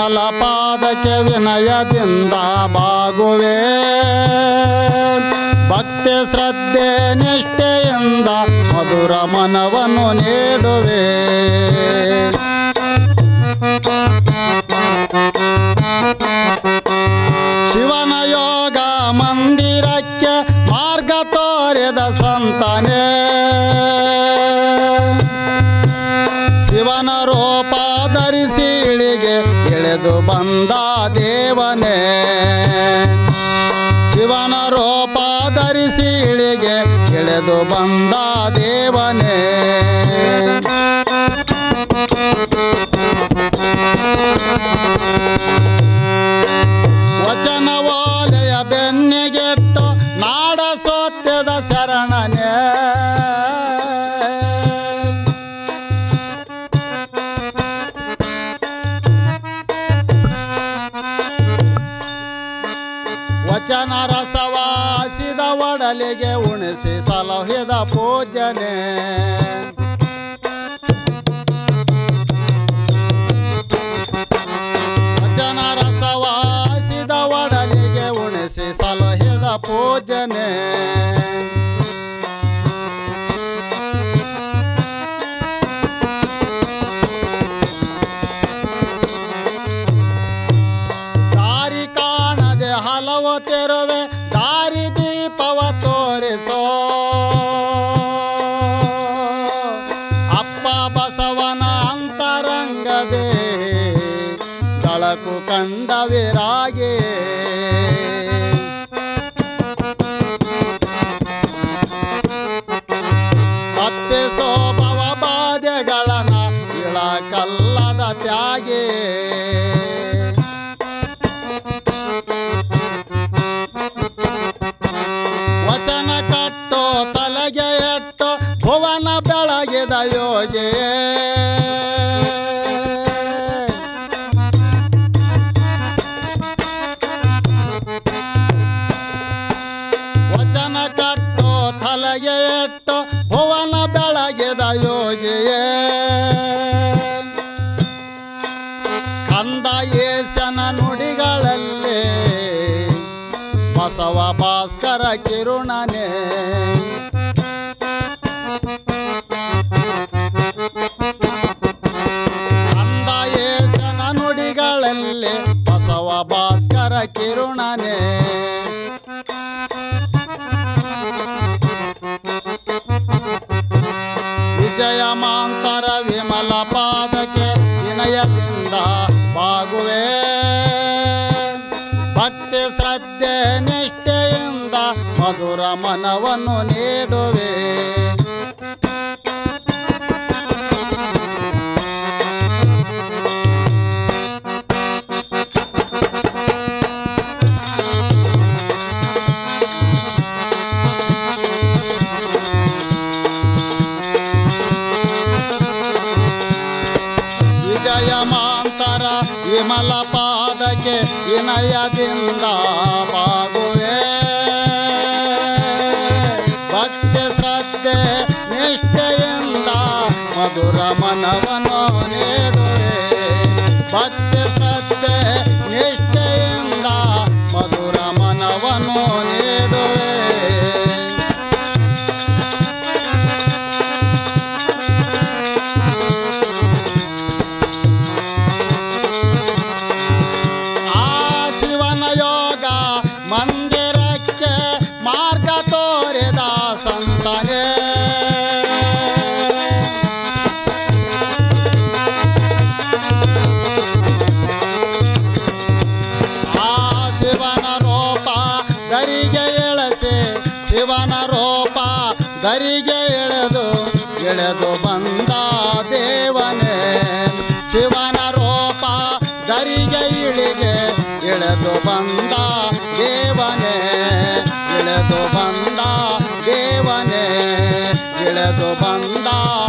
ವಿಮಲ ಪಾದಕ್ಕೆ ವಿನಯದಿಂದ ಬಾಗುವೆ ಭಕ್ತಿ ಶ್ರದ್ಧೆ ನಿಷ್ಠೆಯಿಂದ ಮಧುರ ಮನವನ್ನು ನೀಡುವೆ ಶಿವನ ಯೋಗ ಮಂದಿರಕ್ಕೆ ಮಾರ್ಗ ತೋರಿದ ಸಂತನೇ ಶಿವನ ರೂಪ ಧರಿಸಿ ಇಳಿಗೆ ಇಳಿದು ಬಂದ ದೇವನೇ ಶಿವನ ರೂಪ ಧರಿಸಿ ಇಳಿಗೆ ಇಳಿದು ಬಂದ ದೇವನೇ ವಚನವಾಲೆಯ ಬೆನ್ನಿಗೆಟ್ಟು ನಾಡ ಸೋತ್ಯದ ಶರಣನೇ ವಚನ ರಸವಾಸಿದ ಒಡಲಿಗೆ ಉಣಿಸಿ ಸಲಹಿದ ಪೂಜನೆ ವಚನ ರಸವಾಸಿದ ಒಡಲಿಗೆ ಉಣಿಸಿ ಸಲಹಿದ ಪೂಜನೆ ದಾರಿ ಕಾಣದೆ ಹಲವು ತೆರುವೆ ದಾರಿ ದೀಪವ ತೋರಿಸೋ ಅಪ್ಪ ಬಸವನ ಅಂತರಂಗದೆ ಬೆಳಕು ಕಂಡ ವಿರಾಗೆ ತಪ್ಪಿಸೋ ಭವ ಬಾಧೆಗಳನ ಇಳಕಲ್ಲದ ತ್ಯಾಗೆ ವಚನ ಕಟ್ಟೋ ತಲೆಗೆ ಎಟ್ಟೋ ಭುವನ ಬೆಳಗಿದ ಯೋಗಿ ವಚನ ಕಟ್ಟೋ ತಲೆಗೆ ಎಟ್ಟೋ ಭುವನ ಬೆಳಗಿದ ಯೋಗಿಯೇ ಕಂದ ಏಸನ ನುಡಿಗಳಲ್ಲಿ ಬಸವ ಭಾಸ್ಕರ ಕಿರುಣನೆ ಕಂದ ಏಸನ ನುಡಿಗಳಲ್ಲಿ ಬಸವ ಭಾಸ್ಕರ ಕಿರುಣನೆ ವಿಜಯ ಮಾಂತರ ವಿಮಲ ಪಾದಕ್ಕೆ ವಿನಯದಿಂದ ಬಾಗುವೆ ಭಕ್ತಿ ಶ್ರದ್ಧೆ ನಿಷ್ಠೆಯಿಂದ ಮಧುರ ಮನವನ್ನು ನೀಡುವೆ ವಿಜಯ ಮಾಂತರ ವಿಮಲ ಪಾದಕ್ಕೆ ವಿನಯದಿಂದ ಬಾಗುವೆ ಭಕ್ತಿ ಶ್ರದ್ಧೆ ನಿಷ್ಠೆಯಿಂದ ಮಧುರ ಮನವನ್ನು ನೀಡುವೆ ಭಕ್ತಿ ಶ್ರದ್ಧೆ ನಿಷ್ಠೆಯಿಂದ ಮಧುರ ಮನವನ್ನು ನೀಡುವೆ ಆ ಶಿವನ ಯೋಗ ಮಂದಿರಕ್ಕೆ ಮಾರ್ಗ ತೋರಿದ ಸಂತನೇ ಆ ಶಿವನ ರೂಪ ಗರಿಗೆ ಇಳಿಸಿ ಶಿವನ ರೂಪ ಗರಿಗೆ ಇಳಿದು ಇಳಿದು ಬಂದ ದೇವನೇ ಶಿವನ ರೂಪ ಗರಿಗೆ ಇಳಿಗೆ ಇಳಿದು ಬಂದ ದೇವನೇ ಇಳಿದು ಬಂದ ದೇವನೇ ಇಳಿದು ಬಂದ